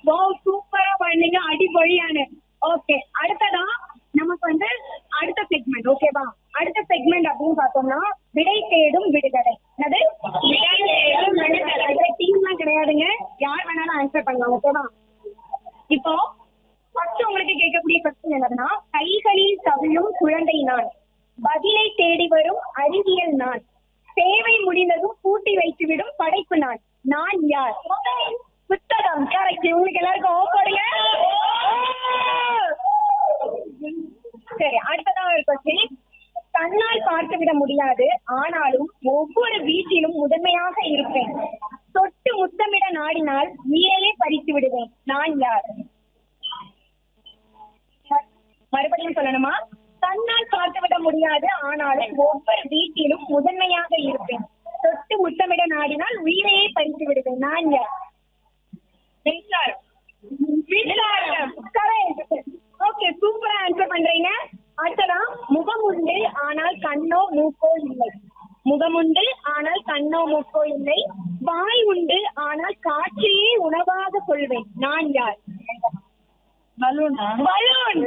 ஓ சூப்பரா பண்ணீங்க அடிபொழியானு ஓகே அடுத்ததா நமக்கு வந்து அடுத்த செக்மெண்ட் ஓகேவா அடுத்த செக்மெண்ட் அப்படின்னு பார்த்தோம்னா விடை தேடும் விடுதலை என்னது விடை தேடும் விடுதலை டீம்லாம் கிடையாதுங்க யார் வேணாலும் ஆன்சர் பண்ணலாம் ஓகேவா இப்போ ஃபர்ஸ்ட் உங்களுக்கு கேட்கக்கூடிய கொஸ்டின் என்னதுன்னா கைகளில் தவிழும் குழந்தை நான் பதிலை தேடி வரும் அறிவியல் நான் சேவை முடிந்ததும் பூட்டி வைத்துவிடும் படைப்பு நான் நான் யார் புத்தகம் கரெக்ட் உங்களுக்கு எல்லாருக்கும் ஓ போடுங்க சரி அடுத்ததா ஒரு கொஸ்டின் கண்ணால் பார்த்து விட முடியாது ஆனாலும் ஒவ்வொரு வீட்டிலும் முதன்மையாக இருப்பேன் தொட்டு முத்தமிட நாடினால் உயிரையே பறித்து விடுவேன் நான் யார் மறுபடியும் சொல்லணுமா கண்ணால் பார்த்து விட முடியாது ஆனாலும் ஒவ்வொரு வீட்டிலும் முதன்மையாக இருப்பேன் தொட்டு முத்தமிட நாடினால் உயிரையே பறித்து விடுவேன் நான் யார் மின்சாரம் மின்சாரம் கரெக்ட் ஓகே சூப்பரா ஆன்சர் பண்றீங்க அடுத்ததா முகம் உண்டு ஆனால் கண்ணோ மூக்கோ இல்லை முகம் உண்டு ஆனால் கண்ணோ மூக்கோ இல்லை வாய் உண்டு ஆனால் காற்றையே உணவாக கொள்வேன் நான் யார் பலூனா பலூன்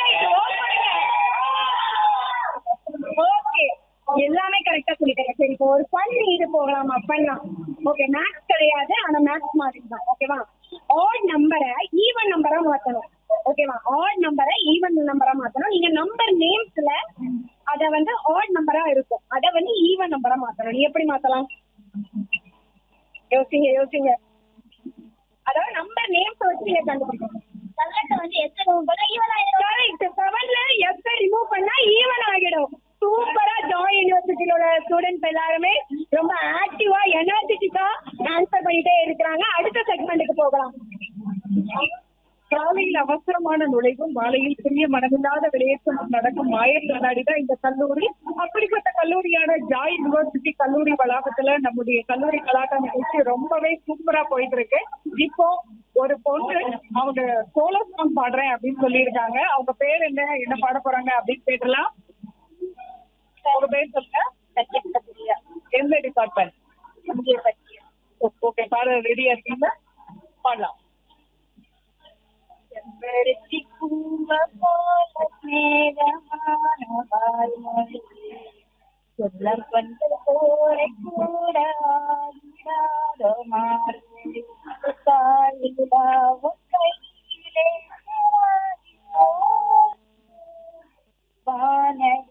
ஓகே எல்லாமே கரெக்டா சொல்லிட்டேங்க சரி இப்போ ஒரு ஃபன் இது போகலாமா பண்ணலாம் ஓகே மேக்ஸ் கிடையாது ஆனா மேக்ஸ் மாதிரி தான் ஓகேவா ஆட் நம்பரை ஈவன் நம்பரா மாத்தணும் ஓகேவா ஆட் நம்பரை ஈவன் நம்பரா மாத்தணும் நீங்க நம்பர் நேம்ஸ்ல அத வந்து ஆட் நம்பரா இருக்கும் அத வந்து ஈவன் நம்பரா மாத்தணும் நீ எப்படி மாத்தலாம் யோசிங்க யோசிங்க அதாவது நம்பர் நேம்ஸ் வச்சு நீங்க கண்டுபிடிக்கணும் செவன்ல வந்து எஸ் ரிமூவ் பண்ணா ஈவன் ஆயிடும் கரெக்ட் செவன்ல எஸ் ரிமூவ் பண்ணா ஈவன் ஆகிடும் சூப்பரா ஜாய் யூனிவர்சிட்டியோட ஸ்டூடெண்ட்ஸ் எல்லாருமே ரொம்ப ஆக்டிவா எனர்ஜெட்டிக்கா ஆன்சர் பண்ணிட்டே இருக்கிறாங்க அடுத்த செக்மெண்ட்டுக்கு போகலாம் காலையில் அவசரமான நுழைவும் மாலையில் சிறிய மனமில்லாத வெளியேற்றம் நடக்கும் மாயர் கண்ணாடி தான் இந்த கல்லூரி அப்படிப்பட்ட கல்லூரியான ஜாய் யுனிவர்சிட்டி கல்லூரி வளாகத்துல நம்முடைய கல்லூரி கலாட்டா நிகழ்ச்சி ரொம்பவே சூப்பரா போயிட்டு இருக்கு இப்போ ஒரு பொண்ணு அவங்க சோலோ சாங் பாடுறேன் அப்படின்னு சொல்லியிருக்காங்க அவங்க பேர் என்ன என்ன பாட போறாங்க அப்படின்னு கேட்டலாம் உங்க பேர் சொல்லுங்க எந்த டிபார்ட்மெண்ட் ஓகே பாட ரெடியா இருக்கீங்களா பாடலாம் செம்பருத்தி பூவ போல மேகமான வாய்மொழி சொல்ல பந்து போல கூட ஆகிடாத மார்கழி காலிலாவும் கையிலே வானவில்